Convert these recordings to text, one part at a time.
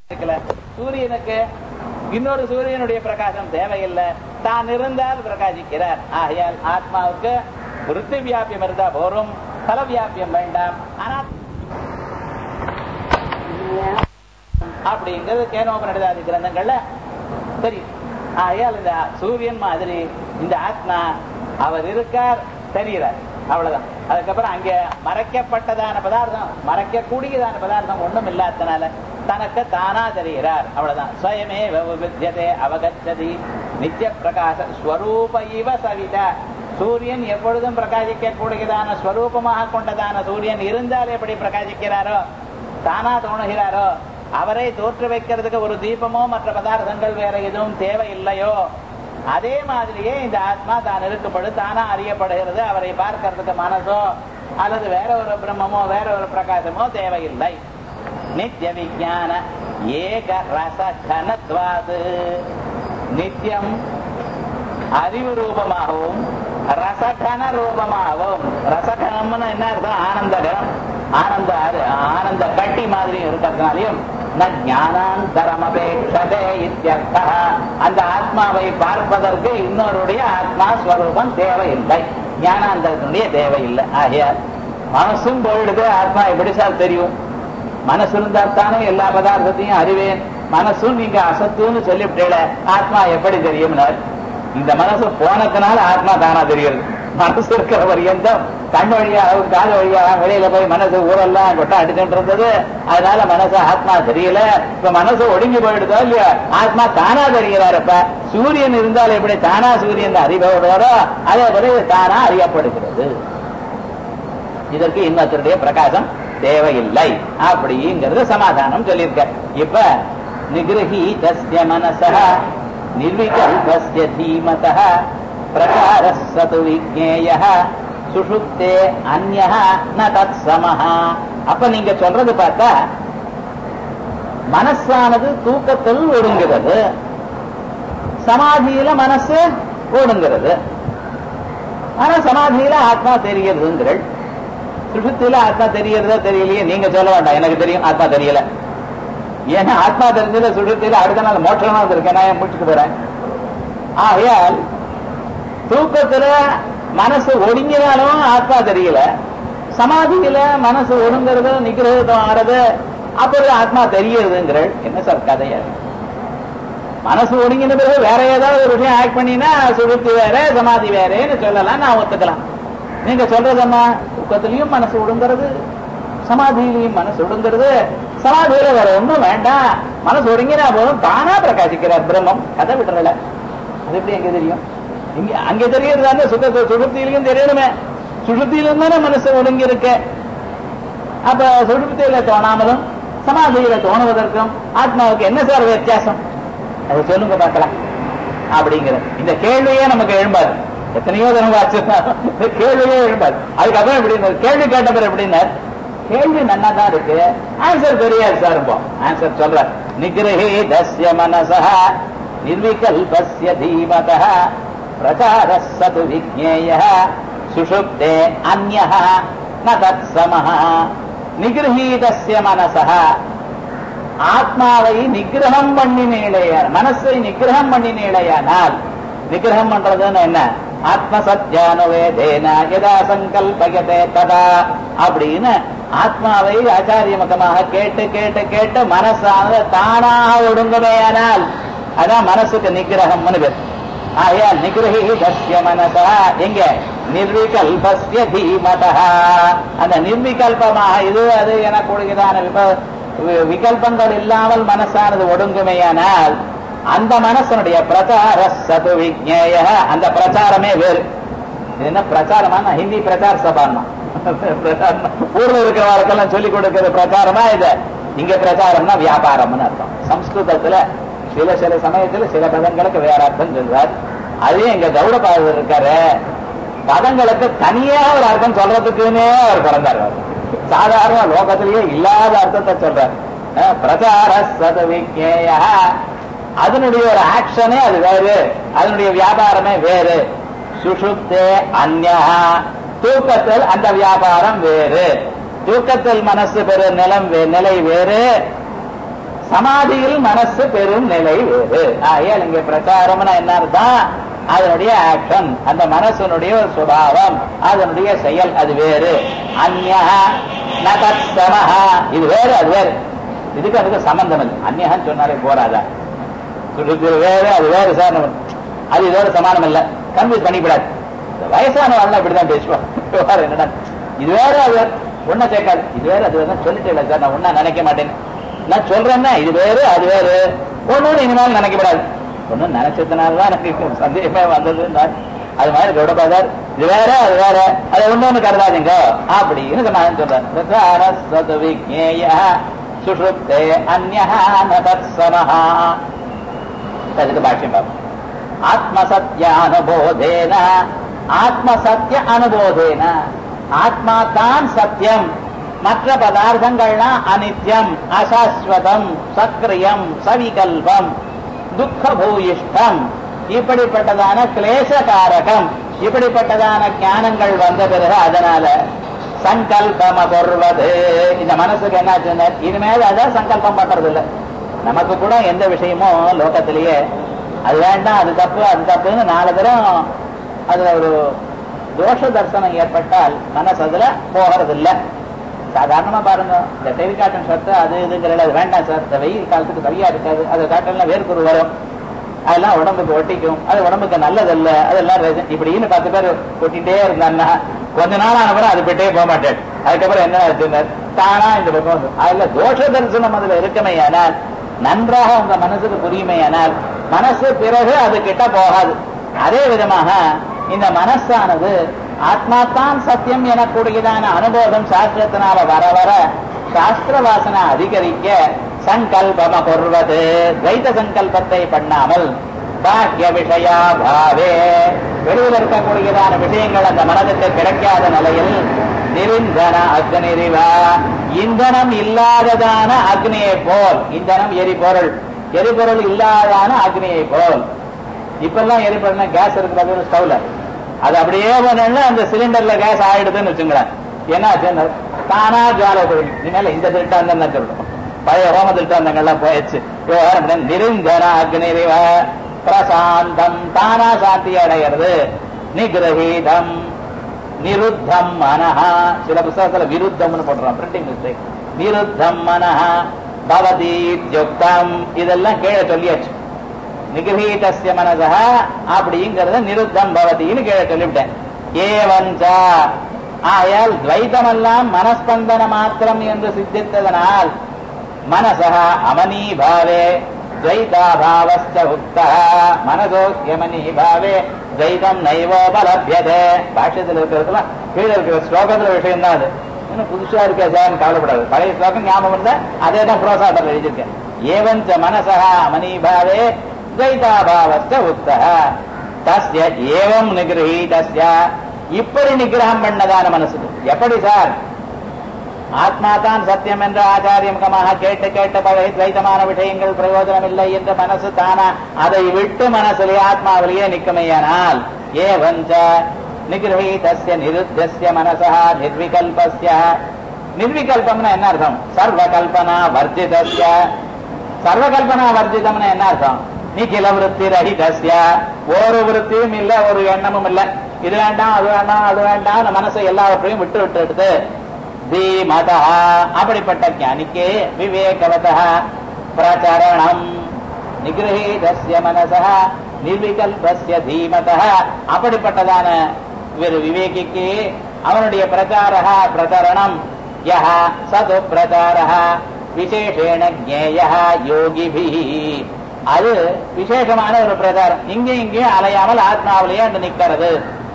இருக்கல சூரியனுக்கு இன்னொரு சூரியனுடைய பிரகாசம் தேவையில்லை தான் இருந்தால் பிரகாசிக்கிறார் ஆகையால் ஆத்மாவுக்கு விருத்தி வியாபியம் இருந்தா போரும் தல வியாபியம் வேண்டாம் ஆனா அப்படிங்கிறது கேனோபனிடாதி கிரந்தங்கள்ல சரி ஆகையால் இந்த சூரியன் மாதிரி இந்த ஆத்மா அவர் இருக்கார் தெரிகிறார் அவ்வளவுதான் அதுக்கப்புறம் அங்க மறைக்கப்பட்டதான பதார்த்தம் மறைக்கக்கூடியதான பதார்த்தம் ஒண்ணும் இல்லாதனால தனக்கு தானா தெரிகிறார் அவ்வளவுதான் ஸ்வயமே வித்தியதே அவகச்சதி நித்திய பிரகாச ஸ்வரூப இவ சவித சூரியன் எப்பொழுதும் பிரகாசிக்க கூடியதான ஸ்வரூபமாக கொண்டதான சூரியன் இருந்தால் எப்படி பிரகாசிக்கிறாரோ தானா தோணுகிறாரோ அவரை தோற்று வைக்கிறதுக்கு ஒரு தீபமோ மற்ற பதார்த்தங்கள் வேற எதுவும் தேவையில்லையோ அதே மாதிரியே இந்த ஆத்மா தான் இருக்கப்படு தானா அறியப்படுகிறது அவரை பார்க்கறதுக்கு மனசோ அல்லது வேற ஒரு பிரம்மமோ வேற ஒரு பிரகாசமோ தேவையில்லை நித்திய விஜான ஏக ரச கனத்வாது நித்தியம் அறிவு ரூபமாகவும் ரசகன ரூபமாகவும் ரசகனம்னு என்ன அர்த்தம் ஆனந்தகரம் ஆனந்த ஆனந்த கட்டி மாதிரி இருக்கிறதுனாலையும் ஞானாந்தரம் அபேட்சதே இத்தியர்த்தா அந்த ஆத்மாவை பார்ப்பதற்கு இன்னொருடைய ஆத்மா ஸ்வரூபம் தேவையில்லை ஞானாந்தரத்தினுடைய தேவையில்லை ஆகையால் மனசும் போயிடுது ஆத்மா எப்படி சார் தெரியும் மனசு இருந்தா தானே எல்லா பதார்த்தத்தையும் அறிவேன் மனசும் நீங்க அசத்துன்னு சொல்லிவிட்டேல ஆத்மா எப்படி தெரியும்னார் இந்த மனசு போனதுனால ஆத்மா தானா தெரியுது மனசு இருக்கிற பரியந்தம் கண் வழியாக காது வழியாக வெளியில போய் மனசு ஊரெல்லாம் கொட்ட அடிச்சுட்டு இருந்தது அதனால மனசு ஆத்மா தெரியல இப்ப மனசு ஒடுங்கி போயிடுதோ இல்லையா ஆத்மா தானா தெரிகிறாரப்ப சூரியன் இருந்தால் எப்படி தானா சூரியன் அறிபவரோ அதே போல தானா அறியப்படுகிறது இதற்கு இன்னொருத்தருடைய பிரகாசம் தேவையில்லை அப்படிங்கிறது சமாதானம் சொல்லியிருக்க இப்ப நிகிரகீதஸ்ய மனச நிர்விகல்பஸ்ய தீமத பிரகார சது விஜேய சுஷுப்தே அந்ய ந தத் சமஹ அப்ப நீங்க சொல்றது பார்த்தா மனசானது தூக்கத்தில் ஒடுங்கிறது சமாதியில மனசு ஓடுங்கிறது ஆனா சமாதியில ஆத்மா தெரிகிறதுங்கள் சுஷுப்தியில ஆத்மா தெரியறதா தெரியலையே நீங்க சொல்ல வேண்டாம் எனக்கு தெரியும் ஆத்மா தெரியல ஏன்னா ஆத்மா தெரிஞ்சது சுஷுப்தியில அடுத்த நாள் மோட்சமா வந்திருக்கேன் நான் முடிச்சுட்டு போறேன் ஆகையால் தூக்கத்துல மனசு ஒடுங்கினாலும் ஆத்மா தெரியல சமாதியில மனசு ஒடுங்கிறது நிகிரகம் ஆறது அப்பொழுது ஆத்மா தெரியறதுங்கிற என்ன சார் கதையா மனசு ஒடுங்கின பிறகு வேற ஏதாவது ஒரு விஷயம் ஆக்ட் பண்ணினா சுழுத்து வேற சமாதி வேறேன்னு சொல்லலாம் நான் ஒத்துக்கலாம் நீங்க சொல்றதம்மா தூக்கத்திலையும் மனசு ஒடுங்கிறது சமாதியிலையும் மனசு ஒடுங்கிறது சமாதியில வேற ஒண்ணும் வேண்டாம் மனசு ஒடுங்கினா போதும் தானா பிரகாசிக்கிறார் பிரம்மம் கதை விட்டுறல அது எப்படி எங்க தெரியும் இங்க அங்க தெரியறதா சுத்த சுழுத்திலையும் தெரியணுமே சுழுத்திலும் தானே மனசு ஒடுங்கி இருக்கு அப்ப சுழுத்தியில தோணாமலும் சமாதியில தோணுவதற்கும் ஆத்மாவுக்கு என்ன சார் வித்தியாசம் அதை சொல்லுங்க பார்க்கலாம் அப்படிங்கிற இந்த கேள்வியே நமக்கு எழும்பாது எத்தனையோ தரம் இந்த கேள்வியே எழும்பாது அதுக்கப்புறம் எப்படி கேள்வி கேட்ட பிறகு எப்படின்னார் கேள்வி நன்னா தான் இருக்கு ஆன்சர் தெரியாது சார் ஆன்சர் சொல்ற நிகிரகே தஸ்ய மனசா நிர்விகல்பஸ்ய தீமத பிரகார சது விஜேய சுஷுப்தே அந்ய ந தத் சமஹ நிகிரகீதஸ்ய மனசா ஆத்மாவை நிகிரகம் பண்ணினேடையார் மனசை நிகிரகம் பண்ணினேடையானால் நிகிரகம் பண்றதுன்னு என்ன ஆத்ம சத்யானுவேதேன எதா சங்கல்பயதே ததா அப்படின்னு ஆத்மாவை ஆச்சாரிய மகமாக கேட்டு கேட்டு கேட்டு மனசானது தானாக ஒடுங்குமையானால் அதான் மனசுக்கு நிகிரகம்னு பேர் ஆகையால் நிகிரகி தஸ்ய மனசா எங்க நிர்விகல்பஸ்ய தீமதா அந்த நிர்விகல்பமாக இது அது என கூடுகிறதான விப விகல்பங்கள் இல்லாமல் மனசானது ஒடுங்குமையானால் அந்த மனசனுடைய பிரச்சார சது விஜேய அந்த பிரச்சாரமே வேறு இது என்ன பிரச்சாரமா ஹிந்தி பிரச்சார சபான்னா ஊர்ல இருக்கிறவர்களுக்கெல்லாம் சொல்லிக் கொடுக்கிற பிரச்சாரமா இது இங்க பிரச்சாரம்னா வியாபாரம்னு அர்த்தம் சம்ஸ்கிருதத்துல சில சில சமயத்துல சில பதங்களுக்கு வேற அர்த்தம் சொல்றார் அதே எங்க கௌடபாதர் இருக்காரு பதங்களுக்கு தனியா ஒரு அர்த்தம் சொல்றதுக்குன்னே அவர் பிறந்தார் சாதாரண லோகத்திலேயே இல்லாத அர்த்தத்தை சொல்றார் பிரச்சார சதவிக்கேய அதனுடைய ஒரு ஆக்ஷனே அது வேறு அதனுடைய வியாபாரமே வேறு சுஷுப்தே அந்யா தூக்கத்தில் அந்த வியாபாரம் வேறு தூக்கத்தில் மனசு பெரு நிலம் நிலை வேறு சமாதியில் மனசு பெரும் நிலை வேறு ஆகையால் இங்க பிரச்சாரம்னா என்ன அர்த்தம் அதனுடைய ஆக்ஷன் அந்த மனசனுடைய ஒரு சுபாவம் அதனுடைய செயல் அது வேறு அந்யா நதத்சமஹா இது வேறு அது வேறு இதுக்கு அதுக்கு சம்பந்தம் இல்லை அந்நியன்னு சொன்னாலே போறாதா இது வேறு அது வேறு சார் நம்ம- அது இதோட சமானம் இல்ல கன்ஃபியூஸ் பண்ணிவிடாது இந்த வயசானவங்க இப்படிதான் பேசுவான் விவகாரம் என்னடா இது வேற அது வேற ஒன்ன சேர்க்காது இது வேற அது வேற சொல்லிட்டு இல்லை சார் நான் ஒன்னா நினைக்க மாட்டேன் நான் சொல்றேன்னா இது வேறு அது வேறு ஒண்ணு இனிமேல் நினைக்கப்படாது ஒண்ணு நினைச்சதுனாலதான் எனக்கு சந்தேகமே வந்தது அது மாதிரி கௌடபாதர் இது வேற அது வேற அது ஒண்ணு கருதாதீங்க அப்படின்னு சொன்னாங்க சொல்றாரு விஜேய சுஷுப்தே அந்யா நதத்சமஹா அதுக்கு பாஷ்யம் பார்ப்போம் ஆத்மசத்ய அனுபோதேன ஆத்மசத்ய அனுபோதேன ஆத்மா தான் சத்தியம் மற்ற பதார்த்தங்கள்லாம் அனித்யம் அசாஸ்வதம் சக்ரியம் சவிகல்பம் துக்க பூயிஷ்டம் இப்படிப்பட்டதான கிளேசகாரகம் இப்படிப்பட்டதான ஞானங்கள் வந்த பிறகு அதனால சங்கல்பம் அபர்வது இந்த மனசுக்கு என்னாச்சுன்னா இனிமேல் அதை சங்கல்பம் பண்றது இல்லை நமக்கு கூட எந்த விஷயமும் லோகத்திலேயே அது வேண்டாம் அது தப்பு அது தப்புன்னு நாலு தரம் அதுல ஒரு தோஷ தரிசனம் ஏற்பட்டால் மனசு அதுல போகிறது இல்ல சாதாரணமா பாருங்க இந்த டெலிகாட்டன் ஷர்ட் அது இதுங்கிறது அது வேண்டாம் சார் இந்த வெயில் காலத்துக்கு சரியா இருக்காது அது காட்டெல்லாம் வேர்க்குரு வரும் அதெல்லாம் உடம்புக்கு ஒட்டிக்கும் அது உடம்புக்கு நல்லதல்ல அதெல்லாம் reason. இப்படின்னு பத்து பேர் ஒட்டிட்டே இருந்தான்னா கொஞ்ச நாள் ஆன பிறகு அது போயிட்டே போக மாட்டேன் அதுக்கப்புறம் என்ன ஆச்சுன்னா தானா இந்த பக்கம் வந்து அதுல தோஷ தரிசனம் அதுல இருக்குமே ஆனால் நன்றாக உங்க மனசுக்கு புரியுமே ஆனால் மனசு பிறகு அது கிட்ட போகாது அதே விதமாக இந்த மனசானது ஆத்மாத்தான் சத்தியம் எனக்கூடியதான அனுபவம் சாஸ்திரத்தினால வர வர சாஸ்திர வாசனை அதிகரிக்க சங்கல்பம பொருவது துவைத சங்கல்பத்தை பண்ணாமல் பாக்கிய விஷயா பாவே வெளியில் இருக்கக்கூடியதான விஷயங்கள் அந்த மனதுக்கு கிடைக்காத நிலையில் நிருந்தன அக்னிரிவா இந்தனம் இல்லாததான அக்னியை போல் இந்தனம் எரிபொருள் எரிபொருள் இல்லாதான அக்னியை போல் இப்பெல்லாம் எரிபொருள்னா கேஸ் இருக்கிறது ஸ்டவ்ல அது அப்படியே பண்ணா அந்த சிலிண்டர்ல கேஸ் ஆயிடுதுன்னு வச்சுங்களேன் என்ன ஆச்சுன்னு தானா ஜுவாலை போயிடும் இனிமேல இந்த திட்டம் தான் சொல்லணும் பழைய ஹோம திட்டங்கள்லாம் போயிடுச்சு விவகாரம் பண்ண நிருந்தன அக்னிரிவ பிரசாந்தம் தானா சாந்தி அடைகிறது நிகிரகீதம் நிருத்தம் மனஹா சில புத்தகத்துல விருத்தம்னு போடுறோம் பிரிண்டிங் மிஸ்டேக் நிருத்தம் மனஹா பவதீத்யுக்தம் இதெல்லாம் கீழே சொல்லியாச்சு நிகிரகீதஸ்ய மனசா அப்படிங்கறத நிருத்தம் பவதின்னு கீழே சொல்லிவிட்டேன் ஏவஞ்ச ஆயால் துவைதமெல்லாம் மனஸ்பந்தன மாத்திரம் என்று சித்தித்ததனால் மனசா அமனீபாவே துவைதாபாவஸ்ச உக்தா மனசோ யமனீபாவே துவைதம் நைவோபலபியதே பாஷ்யத்தில் இருக்கிறதுல கீழே இருக்கிற ஸ்லோகத்துல விஷயம் தான் அது இன்னும் புதுசா இருக்கே சார் கவலைப்படாது பழைய ஸ்லோகம் ஞாபகம் இருந்தா அதே தான் புரோசாதத்தில் எழுதியிருக்கேன் ஏவஞ்ச மனசா அமனீபாவே துவைதாபாவஸ்ச உக்தா தஸ்ய ஏவம் நிகிரகீதஸ்ய இப்படி நிகிரகம் பண்ணதான மனசுக்கு எப்படி சார் ஆத்மா தான் சத்தியம் என்ற ஆச்சாரியமுகமாக கேட்டு கேட்ட பழகி துவைத்தமான விஷயங்கள் பிரயோஜனம் இல்லை என்ற மனசு தானா அதை விட்டு மனசிலே ஆத்மாவிலேயே நிற்குமையானால் ஏவஞ்ச நிகிரகீதஸ்ய நிருத்தஸ்ய மனசா நிர்விகல்பஸ்ய நிர்விகல்பம்னா என்ன அர்த்தம் சர்வ கல்பனா வர்ஜிதஸ்ய சர்வ கல்பனா வர்ஜிதம்னா என்ன அர்த்தம் நிகில விருத்தி ரஹிதஸ்ய ஒரு விருத்தியும் இல்ல ஒரு எண்ணமும் இல்ல இது வேண்டாம் அது வேண்டாம் அது வேண்டாம் மனசை எல்லாவற்றையும் விட்டு விட்டு எடுத்து தீமதா அப்படிப்பட்ட ஞானிக்கு விவேகவத பிரச்சரணம் நிகிரகீதஸ்ய மனசா நிர்விகல்பஸ்ய தீமத அப்படிப்பட்டதான ஒரு விவேகிக்கு அவனுடைய பிரச்சார பிரச்சரணம் யஹ சது பிரச்சார விசேஷேண ஜேய யோகிபி அது விசேஷமான ஒரு பிரச்சாரம் இங்கே இங்கே அலையாமல் ஆத்மாவிலேயே அந்த நிக்கிறது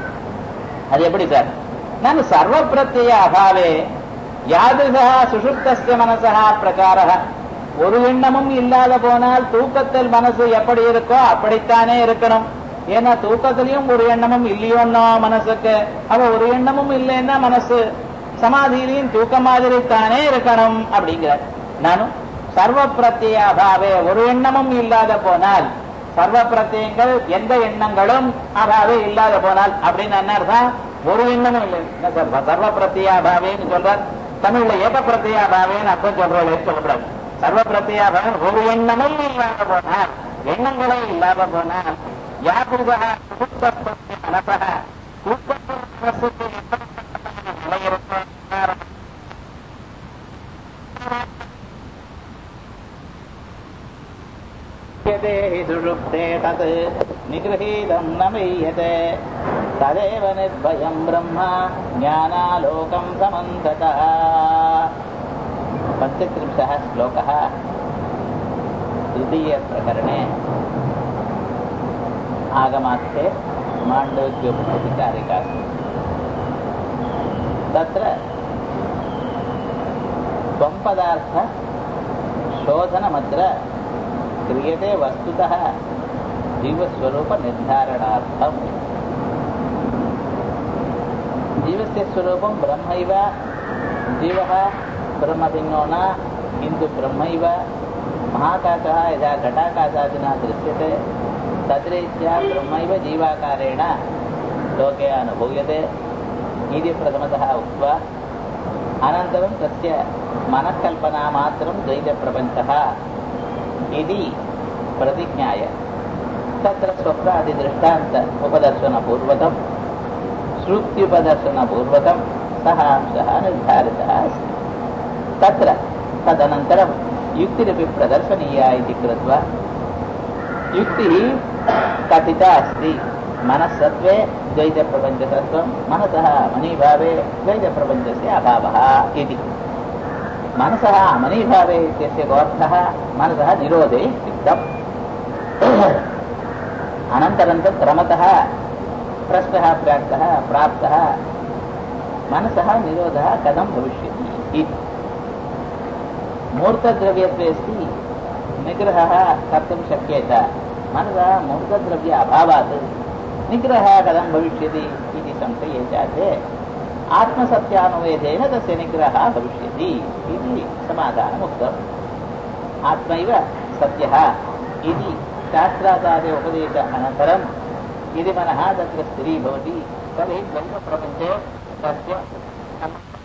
அது எப்படி சார் நான் சர்வ பிரத்ய அபாவே யாதிருஷா சுஷுப்தஸ்ய மனசா பிரச்சார ஒரு எண்ணமும் இல்லாத போனால் தூக்கத்தில் மனசு எப்படி இருக்கோ அப்படித்தானே இருக்கணும் ஏன்னா தூக்கத்திலையும் ஒரு எண்ணமும் இல்லையோன்னா மனசுக்கு அவ ஒரு எண்ணமும் இல்லைன்னா மனசு சமாதியிலையும் தூக்க மாதிரி தானே இருக்கணும் அப்படிங்கிறார் நானும் சர்வ பிரத்ய அபாவே ஒரு எண்ணமும் இல்லாத போனால் சர்வ பிரத்யங்கள் எந்த எண்ணங்களும் அபாவே இல்லாத போனால் அப்படின்னு என்ன அர்த்தம் ஒரு எண்ணமும் இல்லை என்ன சார் சர்வ பிரத்யா பாவேன்னு சொல்றார் தமிழ்ல ஏக பிரத்யா பாவேன்னு அர்த்தம் சொல்றோம் சொல்லக்கூடாது சர்வ பிரத்யாபகன் ஒரு எண்ணமும் இல்லாம போனார் எண்ணங்களே இல்லாம போனார் யாபுகா மனசக மனசுக்கு எப்படிப்பட்ட நிலை இருக்கிறார் यते हि सुषुप्ते तत् निगृहीतम् न मह्यते तदेव निर्भयम् ब्रह्म ज्ञानालोकम् समन्ततः पञ्चत्रिंशः श्लोकः तृतीयप्रकरणे आगमास्ते माण्डव्योपस्थितिकारिकास्ति तत्र त्वं पदार्थ शोधनमत्र क्रियते वस्तुतः जीवस्वरूपनिर्धारणार्थम् जीवस्य स्वरूपं ब्रह्मैव जीवः ब्रह्मभिन्नो न किन्तु ब्रह्मैव महाकाशः यदा घटाकाशादिना दृश्यते तद्रीत्या ब्रह्मैव जीवाकारेण लोके अनुभूयते इति प्रथमतः उक्त्वा अनन्तरं तस्य मनःकल्पनामात्रं द्वैतप्रपञ्चः इति प्रतिज्ञाय तत्र स्वप्नादिदृष्टान्त उपदर्शनपूर्वकं श्रुत्युपदर्शनपूर्वकं सः अंशः निर्धारितः अस्ति तत्र तदनन्तरं युक्तिरपि प्रदर्शनीया इति कृत्वा युक्तिः कथिता अस्ति मनस्सत्त्वे द्वैतप्रपञ्चतत्त्वं मनसः मनीभावे द्वैतप्रपञ्चस्य अभावः इति मनसः अमनीभावे इत्यस्य कोऽर्थः मनसः निरोधे सिद्धम् अनन्तरं तत् क्रमतः प्रश्नः प्राप्तः प्राप्तः मनसः निरोधः कथं भविष्यति इति मूर्तद्रव्यत्वे अस्ति निग्रहः कर्तुं शक्येत मनसः मूर्तद्रव्य अभावात् निग्रहः कथं भविष्यति इति संशये चाते आत्मसत्यानुवेदेन तस्य निग्रहः भविष्यति इति समाधानमुक्तम् आत्मैव सत्यः इति शास्त्राचार्य उपदेश अनन्तरं यदि मनः तत्र स्थिरीभवति तर्हि ब्रह्मप्रपञ्चे तस्य